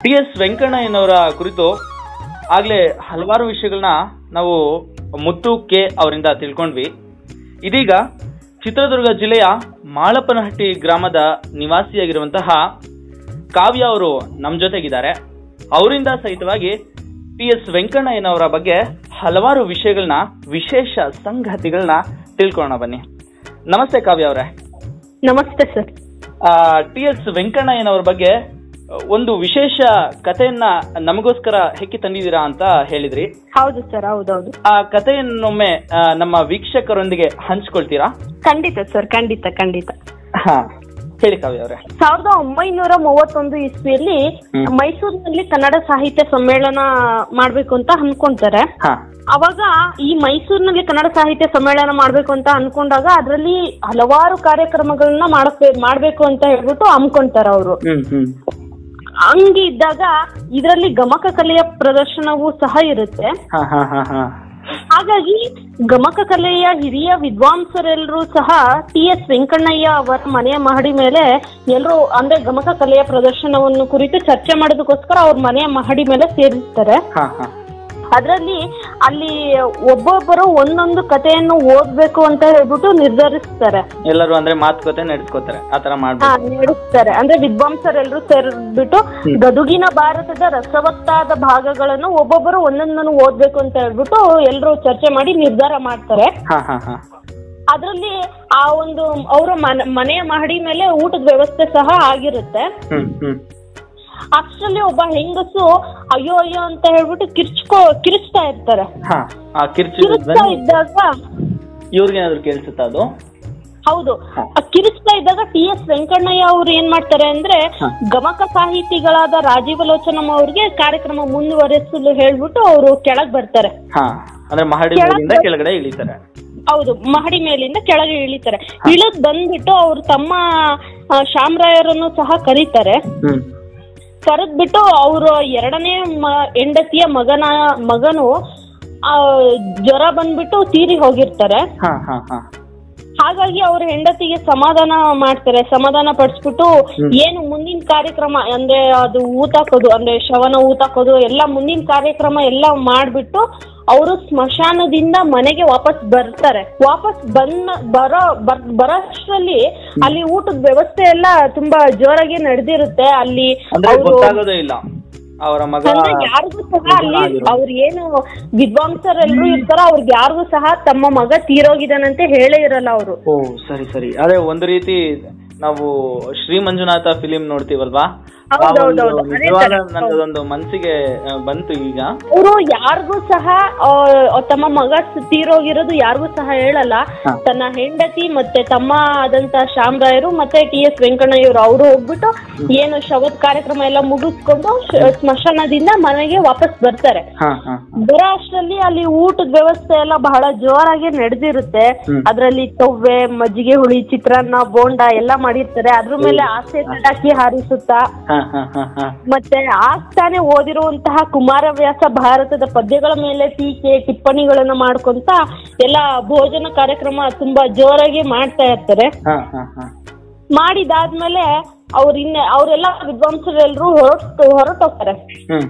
T S ವೆಂಕಣ್ಣಯ್ಯನವರ ಕುರಿತು ಆಗಲೇ ಹಲವಾರು ವಿಷಯಗಳನ್ನ ನಾವು ಮುತ್ತು ಕೆ ಅವರಿಂದ ತಿಳ್ಕೊಂಡ್ವಿ ಇದೀಗ ಚಿತ್ರದುರ್ಗ ಜಿಲ್ಲೆಯ ಮಾಳಪ್ಪನಹಟ್ಟಿ ಗ್ರಾಮದ ನಿವಾಸಿಯಾಗಿರುವಂತಹ ಕಾವ್ಯ ಅವರು ನಮ್ಮ ಜೊತೆಗಿದ್ದಾರೆ ಅವರಿಂದ ಸಹಿತವಾಗಿ ಟಿ ಎಸ್ ವೆಂಕಣ್ಣಯ್ಯನವರ ಬಗ್ಗೆ ಹಲವಾರು ವಿಷಯಗಳನ್ನ ವಿಶೇಷ ಸಂಗತಿಗಳನ್ನ ತಿಳ್ಕೊಳ್ಳೋಣ ಬನ್ನಿ ನಮಸ್ತೆ ಕಾವ್ಯ ಅವರೇ ನಮಸ್ತೆ ಸರ್ ಟಿ ಎಸ್ ವೆಂಕಣ್ಣಯ್ಯನವರ ಬಗ್ಗೆ ಒಂದು ವಿಶೇಷ ಕಥೆಯನ್ನ ನಮಗೋಸ್ಕರ ಹೆಕ್ಕಿ ತಂದಿದ್ದೀರಾ ಅಂತ ಹೇಳಿದ್ರಿ ಹೌದು ಸರ್ ಹೌದೌದು ಆ ಕಥೆಯನ್ನೊಮ್ಮೆ ಆ, ನಮ್ಮ ವೀಕ್ಷಕರೊಂದಿಗೆ ಹಂಚ್ಕೊಳ್ತೀರಾ ಖಂಡಿತ ಸರ್ ಖಂಡಿತ ಖಂಡಿತ ಹಾ ಹೇಳಿ ಕಾವ್ಯ ಅವರೇ ಸಾವಿರದ ಒಂಬೈನೂರ ಮೂವತ್ತೊಂದು ಇಸ್ವಿಯಲ್ಲಿ ಹ್ಮ್. ಮೈಸೂರಿನಲ್ಲಿ ಕನ್ನಡ ಸಾಹಿತ್ಯ ಸಮ್ಮೇಳನ ಮಾಡ್ಬೇಕು ಅಂತ ಅನ್ಕೊಂತಾರೆ ಹಾ ಅವಾಗ ಈ ಮೈಸೂರಿನಲ್ಲಿ ಕನ್ನಡ ಸಾಹಿತ್ಯ ಸಮ್ಮೇಳನ ಮಾಡ್ಬೇಕು ಅಂತ ಅನ್ಕೊಂಡಾಗ ಅದರಲ್ಲಿ ಹಲವಾರು ಕಾರ್ಯಕ್ರಮಗಳನ್ನ ಮಾಡಕ್ ಮಾಡ್ಬೇಕು ಅಂತ ಹೇಳ್ಬಿಟ್ಟು ಹಮ್ಕೊಂತಾರ ಅವರು ಹ್ಮ್ ಹ್ಮ್ ಹಂಗೆ ಇದ್ದಾಗ ಇದರಲ್ಲಿ ಗಮಕ ಕಲೆಯ ಪ್ರದರ್ಶನವೂ ಸಹ ಇರುತ್ತೆ ಹಾ ಹಾ ಹಾ ಹಾ ಹಾಗಾಗಿ ಗಮಕ ಕಲೆಯ ಹಿರಿಯ ವಿದ್ವಾಂಸರೆಲ್ಲರೂ ಸಹ ಟಿ ಎಸ್ ವೆಂಕಣ್ಣಯ್ಯ ಅವರ ಮನೆಯ ಮಹಡಿ ಮೇಲೆ ಎಲ್ಲರೂ ಅಂದ್ರೆ ಗಮಕ ಕಲೆಯ ಪ್ರದರ್ಶನವನ್ನು ಕುರಿತು ಚರ್ಚೆ ಮಾಡೋದಕ್ಕೋಸ್ಕರ ಅವ್ರ ಮನೆಯ ಮಹಡಿ ಮೇಲೆ ಸೇರಿಸ್ತಾರೆ ಹಾ ಹಾ ಅದರಲ್ಲಿ ಅಲ್ಲಿ ಒಬ್ಬೊಬ್ಬರು ಒಂದೊಂದು ಕಥೆಯನ್ನು ಓದ್ಬೇಕು ಅಂತ ಹೇಳ್ಬಿಟ್ಟು ನಿರ್ಧರಿಸ್ತಾರೆ ಎಲ್ಲರೂ ಅಂದ್ರೆ ಮಾತುಕತೆ ನಡೆಸ್ಕೋತಾರೆ ಆತರ ಹಾ ಮಾಡ್ಬೇಕು ನಡೆಸ್ತಾರೆ ಅಂದ್ರೆ ವಿದ್ವಾಂಸರೆಲ್ಲರೂ ಸೇರ್ಬಿಟ್ಟು ಗದುಗಿನ ಭಾರತದ ರಸವತ್ತಾದ ಭಾಗಗಳನ್ನು ಒಬ್ಬೊಬ್ಬರು ಒಂದೊಂದನ್ನು ಓದ್ಬೇಕು ಅಂತ ಹೇಳ್ಬಿಟ್ಟು ಎಲ್ಲರೂ ಚರ್ಚೆ ಮಾಡಿ ನಿರ್ಧಾರ ಮಾಡ್ತಾರೆ ಹಾ ಹಾ ಹಾ ಅದರಲ್ಲಿ ಆ ಒಂದು ಅವರ ಮನೆ ಮನೆಯ ಮಹಡಿ ಮೇಲೆ ಊಟದ ವ್ಯವಸ್ಥೆ ಸಹ ಆಗಿರುತ್ತೆ ಹ್ಮ್ ಹ್ಮ್ ಅಷ್ಟರಲ್ಲಿ ಒಬ್ಬ ಹೆಂಗಸು ಅಯ್ಯೋ ಅಯ್ಯೋ ಅಂತ ಹೇಳ್ಬಿಟ್ಟು ಕಿರ್ಚ್ಕೋ ಕಿರಿಚ್ತಾ ಇರ್ತಾರೆ ಹಾ ಆ ಕಿರ್ಚು ಕಿರಿಚ್ತಾ ಇದ್ದಾಗ ಇವ್ರಿಗೇನಾದ್ರು ಕೇಳಿಸುತ್ತಾ ಅದು ಹೌದು ಹಾ. ಆ ಕಿರಿಚ್ತಾ ಇದ್ದಾಗ ಟಿ ಎಸ್ ವೆಂಕಣ್ಣಯ್ಯ ಅವ್ರು ಏನ್ ಮಾಡ್ತಾರೆ ಅಂದ್ರೆ ಹಾ. ಗಮಕ ಸಾಹಿತಿಗಳಾದ ರಾಜೀವ ಲೋಚನಮ್ಮ ಅವ್ರಿಗೆ ಕಾರ್ಯಕ್ರಮ ಮುಂದುವರೆಸಲು ಹೇಳ್ಬಿಟ್ಟು ಅವರು ಕೆಳಗ್ ಬರ್ತಾರೆ ಹಾ ಅಂದ್ರೆ ಮಹಡಿ ಕೆಳಗೆ- ಮೇಲಿಂದ ಕೆಳಗಡೆ ಇಳಿತಾರೆ ಹೌದು ಮಹಡಿ ಮೇಲಿಂದ ಕೆಳಗೆ ಇಳಿತಾರೆ ಇಳಿದ್ ಬಂದ್ಬಿಟ್ಟು ಅವ್ರು ತಮ್ಮ ಆ, ಶಾಮರಾಯರನ್ನು ಸಹ ಕರೀತಾರೆ ಹ್ಮ್ ಕರೆದ್ಬಿಟ್ಟು ಅವರು ಎರಡನೇ ಮ- ಹೆಂಡತಿಯ ಮಗನ ಮಗನು ಆ, ಜ್ವರ ಬಂದ್ಬಿಟ್ಟು ತೀರಿ ಹೋಗಿರ್ತಾರೆ ಹಾ ಹಾ ಹಾ ಹಾಗಾಗಿ ಅವ್ರ ಹೆಂಡತಿಗೆ ಸಮಾಧಾನ ಮಾಡ್ತಾರೆ ಸಮಾಧಾನ ಪಡಿಸ್ಬಿಟ್ಟು ಹ್ಮ್. ಏನು ಮುಂದಿನ ಕಾರ್ಯಕ್ರಮ ಅಂದ್ರೆ ಅದು ಊತಾಕೋದು ಅಂದ್ರೆ ಶವನ ಊತಾಕೋದು ಎಲ್ಲ ಮುಂದಿನ ಕಾರ್ಯಕ್ರಮ ಎಲ್ಲ ಮಾಡ್ಬಿಟ್ಟು ಅವರು ಸ್ಮಶಾನದಿಂದ ಮನೆಗೆ ವಾಪಸ್ ಬರ್ತಾರೆ ವಾಪಸ್ ಬಂದ ಬರೋ ಬರ್ ಬರೋಷ್ಟ್ರಲ್ಲಿ ಅಲ್ಲಿ ಊಟದ ವ್ಯವಸ್ಥೆ ಎಲ್ಲ ತುಂಬಾ ಜೋರಾಗಿ ನಡೆದಿರುತ್ತೆ ಅಲ್ಲಿ ಅಂದ್ರೆ ಅವರು ಗೊತ್ತಾಗೋದೇ ಇಲ್ಲ ಅವರ ಮಗ ಅಂದ್ರೆ ಯಾರಿಗೂ ಸಹ ಅಲ್ಲಿ ಆಗಿರೋದು. ಅವ್ರು ಏನು ವಿದ್ವಾಂಸರೆಲ್ಲರೂ ಇರ್ತಾರ ಅವ್ರಿಗೆ ಯಾರಿಗೂ ಸಹ ತಮ್ಮ ಮಗ ತೀರೋಗಿದಾನಂತೆ ಹೇಳೇ ಇರಲ್ಲ ಅವರು ಓ ಸರಿ ಸರಿ ಅದೇ ಒಂದು ರೀತಿ ನಾವು ಶ್ರೀ ಮಂಜುನಾಥ ಫಿಲಿಂ ನೋಡ್ತೀವಲ್ವಾ ಆ ಹೌದು, ಒಂದು ಹೌದು, ಹೌದು. ಅದೇ ನಿಜವಾದ ತರ. ನನ್ನದೊಂದು ಮನಸ್ಸಿಗೆ ಆ, ಬಂತು ಈಗ ಅವರು ಯಾರಿಗೂ ಸಹ ಆ, ತಮ್ಮ ಮಗ ಸ್- ತೀರೋಗಿರೋದು ಯಾರಿಗೂ ಸಹ ಹೇಳಲ್ಲ ಹಾ. ತನ್ನ ಹೆಂಡತಿ ಮತ್ತೆ ತಮ್ಮ ಆದಂತ ಶ್ಯಾಮರಾಯರು ಮತ್ತೆ ಟಿ ಎಸ್ ವೆಂಕಣ್ಣಯ್ಯವರು ಅವರು ಹೋಗ್ಬಿಟ್ಟು ಏನು ಶವದ ಕಾರ್ಯಕ್ರಮ ಎಲ್ಲ ಮುಗಿಸ್ಕೊಂಡು ಶ- ಸ್ಮಶಾನದಿಂದ ಮನೆಗೆ ವಾಪಸ್ ಬರ್ತಾರೆ ಹಾ ಹಾ ಬರೋ ಅಷ್ಟರಲ್ಲಿ ಅಲ್ಲಿ ಊಟದ ವ್ಯವಸ್ಥೆ ಎಲ್ಲ ಬಹಳ ಜೋರಾಗಿ ನಡೆದಿರುತ್ತೆ ಹ್ಮ್. ಅದ್ರಲ್ಲಿ ತೊವ್ವೆ ಮಜ್ಜಿಗೆ ಹುಳಿ ಚಿತ್ರಾನ್ನ ಬೋಂಡ ಎಲ್ಲ ಮಾಡಿರ್ತಾರೆ ಅದ್ರ ಮೇಲೆ ಆಸೆ ಪಟಾಕಿ ಹಾರಿಸುತ್ತಾ ಹಾ ಹಾ ಹಾ ಹಾ ಮತ್ತೆ ಆಗ್ತಾನೆ ಓದಿರುವಂತಹ ಕುಮಾರವ್ಯಾಸ ಭಾರತದ ಪದ್ಯಗಳ ಮೇಲೆ ಟೀಕೆ ಟಿಪ್ಪಣಿಗಳನ್ನ ಮಾಡ್ಕೊಂತ ಎಲ್ಲ ಭೋಜನ ಕಾರ್ಯಕ್ರಮ ತುಂಬಾ ಜೋರಾಗಿ ಮಾಡ್ತಾ ಇರ್ತಾರೆ ಹಾ ಹಾ ಹಾ ಮಾಡಿದಾದ್ಮೇಲೆ ಅವ್ರ ಇನ್ನ ಅವರೆಲ್ಲ ವಿದ್ವಾಂಸರೆಲ್ಲರೂ ಹೊರಟು ಹೊರಟೋಗ್ತಾರೆ ಹ್ಮ್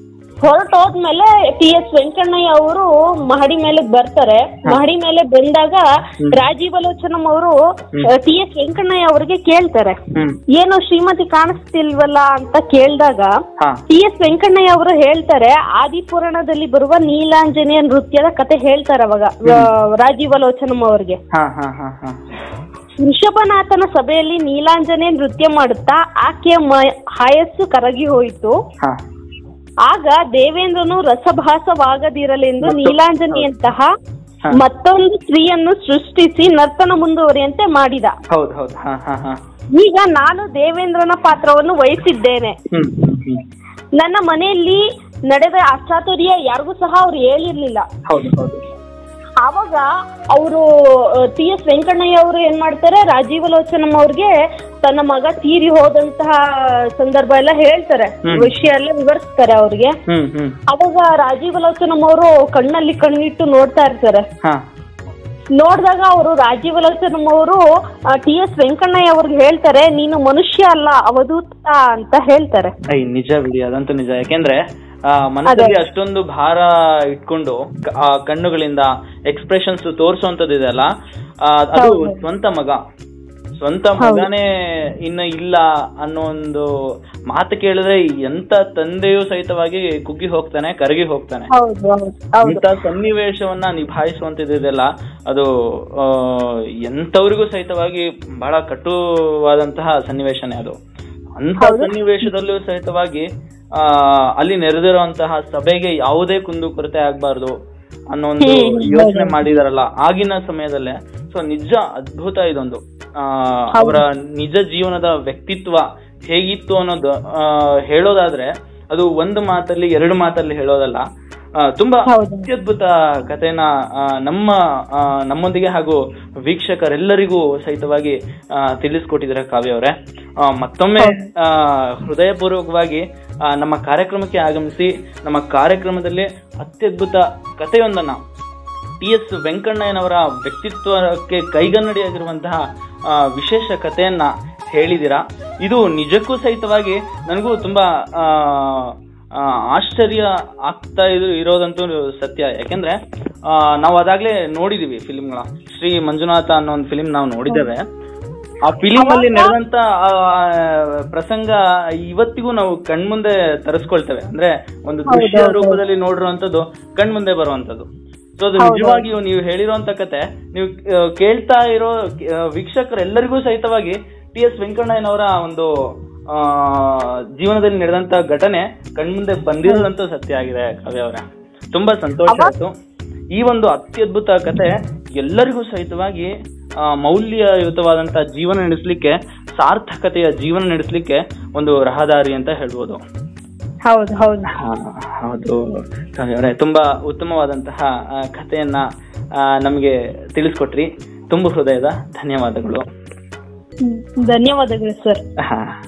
ಹೊರಟೋದ್ಮೇಲೆ ಟಿ ಎಸ್ ವೆಂಕಣ್ಣಯ್ಯ ಅವರು ಮಹಡಿ ಮೇಲೆ ಬರ್ತಾರೆ ಮಹಡಿ ಮೇಲೆ ಬಂದಾಗ ರಾಜೀವಲೋಚನಂ ಅವರು ಟಿ ಎಸ್ ವೆಂಕಣ್ಣಯ್ಯ ಅವರಿಗೆ ಕೇಳ್ತಾರೆ ಹ್ಮ್ ಏನು ಶ್ರೀಮತಿ ಕಾಣಿಸ್ತಿಲ್ವಲ್ಲ ಅಂತ ಕೇಳಿದಾಗ ಹಾ ಟಿ ಎಸ್ ವೆಂಕಣ್ಣಯ್ಯ ಅವರು ಹೇಳ್ತಾರೆ ಆದಿಪುರಾಣದಲ್ಲಿ ಬರುವ ನೀಲಾಂಜನೇಯ ನೃತ್ಯದ ಕತೆ ಹೇಳ್ತಾರೆ ಅವಾಗ ರಾಜೀವಲೋಚನಂ ಅವ್ರಿಗೆ ಹಾ ಹಾ ಹಾ ಹಾ ವೃಷಭನಾಥನ ಸಭೆಯಲ್ಲಿ ನೀಲಾಂಜನೇಯ ನೃತ್ಯ ಮಾಡುತ್ತಾ ಆಕೆಯ ಮ- ಆಯಸ್ಸು ಕರಗಿ ಹೋಯಿತು ಹಾ ಆಗ ದೇವೇಂದ್ರನು ರಸಭಾಸವಾಗದಿರಲೆಂದು ನೀಲಾಂಜನಿಯಂತಹ ಹಾ. ಮತ್ತೊಂದು ಸ್ತ್ರೀಯನ್ನು ಸೃಷ್ಟಿಸಿ ನರ್ತನ ಮುಂದುವರಿಯಂತೆ ಮಾಡಿದ ಹೌದು ಹೌದು ಹಾ ಹಾ ಹಾ ಈಗ ನಾನು ದೇವೇಂದ್ರನ ಪಾತ್ರವನ್ನು ವಹಿಸಿದ್ದೇನೆ ಹ್ಮ್ ಹ್ಮ್ ಹ್ಮ್ ನನ್ನ ಮನೆಯಲ್ಲಿ ನಡೆದ ಅಚಾತುರ್ಯ ಯಾರಿಗೂ ಸಹ ಅವ್ರು ಹೇಳಿರ್ಲಿಲ್ಲ ಹೌದು ಹೌದು ಆವಾಗ ಅವರು ಟಿ ಎಸ್ ವೆಂಕಣ್ಣಯ್ಯ ಅವರು ಏನ್ ಮಾಡ್ತಾರೆ ರಾಜೀವ ಲೋಚನಂ ಅವ್ರಿಗೆ ತನ್ನ ಮಗ ತೀರಿ ಹೋದಂತಹ ಸಂದರ್ಭ ಎಲ್ಲ ಹೇಳ್ತಾರೆ ಹ್ಮ್. ವಿಷಯ ಎಲ್ಲ ವಿವರಿಸ್ತಾರೆ ಅವ್ರಿಗೆ ಹ್ಮ್ ಹ್ಮ್ ಅವಾಗ ರಾಜೀವ ಲೋಚನಂ ಅವರು ಕಣ್ಣಲ್ಲಿ ಕಣ್ಣಿಟ್ಟು ನೋಡ್ತಾ ಇರ್ತಾರೆ ಹಾ ನೋಡಿದಾಗ ಅವರು ರಾಜೀವ್ ಲೋಚನಂ ಅವರು ಟಿ ಎಸ್ ವೆಂಕಣ್ಣಯ್ಯ ಅವ್ರಿಗೆ ಹೇಳ್ತಾರೆ ನೀನು ಮನುಷ್ಯ ಅಲ್ಲ ಅವಧೂತ ಅಂತ ಹೇಳ್ತಾರೆ ಐ ನಿಜ ಬಿಡಿ ಅದಂತೂ ನಿಜ ಯಾಕೆಂದ್ರೆ ಆ, ಮನಸ್ಸಲ್ಲಿ ಅಷ್ಟೊಂದು ಭಾರ ಇಟ್ಕೊಂಡು ಕ- ಆ ಕಣ್ಣುಗಳಿಂದ ಎಕ್ಸ್ಪ್ರೆಷನ್ಸ್ ತೋರಿಸುವಂತದ್ದು ಇದೆಯಲ್ಲ ಆ, ಅದು ಸ್ವಂತ ಮಗ ಸ್ವಂತ ಮಗನೇ ಇನ್ನು ಇಲ್ಲ ಅನ್ನೋ ಒಂದು ಮಾತು ಕೇಳಿದ್ರೆ ಎಂತ ತಂದೆಯೂ ಸಹಿತವಾಗಿ ಕುಗ್ಗಿ ಹೋಗ್ತಾನೆ ಕರಗಿ ಹೋಗ್ತಾನೆ ಹೌದು ಹೌದು ಹೌದು ಇಂಥ ಸನ್ನಿವೇಶವನ್ನ ನಿಭಾಯಿಸುವಂತಿದೆಯಲ್ಲ ಅದು ಆ, ಎಂಥವ್ರಿಗೂ ಸಹಿತವಾಗಿ ಬಹಳ ಕಟುವಾದಂತಹ ಸನ್ನಿವೇಶನೇ ಅದು ಅಂತ ಸನ್ನಿವೇಶದಲ್ಲೂ ಸಹಿತವಾಗಿ ಆ ಅಲ್ಲಿ ನೆರೆದಿರುವಂತಹ ಸಭೆಗೆ ಯಾವುದೇ ಕುಂದುಕೊರತೆ ಆಗ್ಬಾರ್ದು ಅನ್ನೋ ಒಂದು ಯೋಚನೆ ಮಾಡಿದಾರಲ್ಲ ಆಗಿನ ಸಮಯದಲ್ಲೇ ಸೊ ನಿಜ ಅದ್ಭುತ ಇದೊಂದು ಆ ಅವರ ನಿಜ ಜೀವನದ ವ್ಯಕ್ತಿತ್ವ ಹೇಗಿತ್ತು ಅನ್ನೋದು ಆ, ಹೇಳೋದಾದ್ರೆ ಅದು ಒಂದು ಮಾತಲ್ಲಿ ಎರಡು ಮಾತಲ್ಲಿ ಹೇಳೋದಲ್ಲ ಆ, ತುಂಬಾ ಹೌದು. ಅತ್ಯದ್ಭುತ ಕಥೆನ ಆ, ನಮ್ಮ ಆ, ನಮ್ಮೊಂದಿಗೆ ಹಾಗೂ ವೀಕ್ಷಕರೆಲ್ಲರಿಗೂ ಸಹಿತವಾಗಿ ಆ, ತಿಳಿಸ್ಕೊಟ್ಟಿದ್ದಾರೆ ಕಾವ್ಯ ಅವರೇ ಆ, ಮತ್ತೊಮ್ಮೆ ಆ, ಹೃದಯಪೂರ್ವಕವಾಗಿ ಆ, ನಮ್ಮ ಕಾರ್ಯಕ್ರಮಕ್ಕೆ ಆಗಮಿಸಿ ನಮ್ಮ ಕಾರ್ಯಕ್ರಮದಲ್ಲಿ ಅತ್ಯದ್ಭುತ ಕಥೆಯೊಂದನ್ನ ಟಿ ಎಸ್ ವೆಂಕಣ್ಣಯ್ಯನವರ ವ್ಯಕ್ತಿತ್ವಕ್ಕೆ ಕೈಗನ್ನಡಿಯಾಗಿರುವಂತಹ ಆ, ವಿಶೇಷ ಕಥೆಯನ್ನ ಹೇಳಿದ್ದೀರಾ ಇದು ನಿಜಕ್ಕೂ ಸಹಿತವಾಗಿ ನನಗೂ ತುಂಬಾ ಆ, ಆ, ಆಶ್ಚರ್ಯ ಆಗ್ತಾ ಇರೋ ಇರೋದಂತೂ ಸತ್ಯ ಯಾಕೆಂದ್ರೆ ಆ, ನಾವು ಅದಾಗ್ಲೇ ನೋಡಿದೀವಿ ಫಿಲಿಮ್ಗಳ ಶ್ರೀ ಮಂಜುನಾಥ ಅನ್ನೋ ಒಂದು ಫಿಲಿಂ ನಾವು ನೋಡಿದ್ದೇವೆ ಆ ಫಿಲಿಂ ಅಲ್ಲಿ ನಡೆದಂತ ಆ, ಪ್ರಸಂಗ ಇವತ್ತಿಗೂ ನಾವು ಕಣ್ಮುಂದೆ ತರಿಸ್ಕೊಳ್ತೇವೆ ಅಂದ್ರೆ ಒಂದು ದೃಶ್ಯ ರೂಪದಲ್ಲಿ ನೋಡಿರುವಂತದ್ದು ಕಣ್ಮುಂದೆ ಬರುವಂತದ್ದು ಸೊ ಅದು ನಿಜವಾಗಿಯೂ ನೀವು ಹೇಳಿರುವಂತ ಕತೆ ನೀವು ಆ, ಕೇಳ್ತಾ ಇರೋ ಆ, ವೀಕ್ಷಕರೆಲ್ಲರಿಗೂ ಸಹಿತವಾಗಿ ಟಿ ಎಸ್ ವೆಂಕಣ್ಣಯ್ಯನವರ ಒಂದು ಆ ಜೀವನದಲ್ಲಿ ನಡೆದಂತ ಘಟನೆ ಕಣ್ಮುಂದೆ ಬಂದಿರೋದಂತೂ ಸತ್ಯ ಆಗಿದೆ ಕಾವ್ಯ ಅವರೇ ತುಂಬಾ ಸಂತೋಷ ಆಯ್ತು ಈ ಒಂದು ಅತ್ಯದ್ಭುತ ಕತೆ ಎಲ್ಲರಿಗೂ ಸಹಿತವಾಗಿ ಆ, ಮೌಲ್ಯಯುತವಾದಂತಹ ಜೀವನ ನಡೆಸಲಿಕ್ಕೆ ಸಾರ್ಥಕತೆಯ ಜೀವನ ನಡೆಸಲಿಕ್ಕೆ ಒಂದು ರಹದಾರಿ ಅಂತ ಹೇಳ್ಬೋದು ಹೌದು ಹೌದು ಹಾ, ಹೌದು ಕಾವ್ಯ ಅವರೇ ತುಂಬಾ ಉತ್ತಮವಾದಂತಹ ಆ, ಕಥೆಯನ್ನ ಆ, ನಮಗೆ ತಿಳಿಸ್ಕೊಟ್ರಿ ತುಂಬ ಹೃದಯದ ಧನ್ಯವಾದಗಳು ಹ್ಮ್. ಧನ್ಯವಾದಗಳು ಸರ್ ಹಾ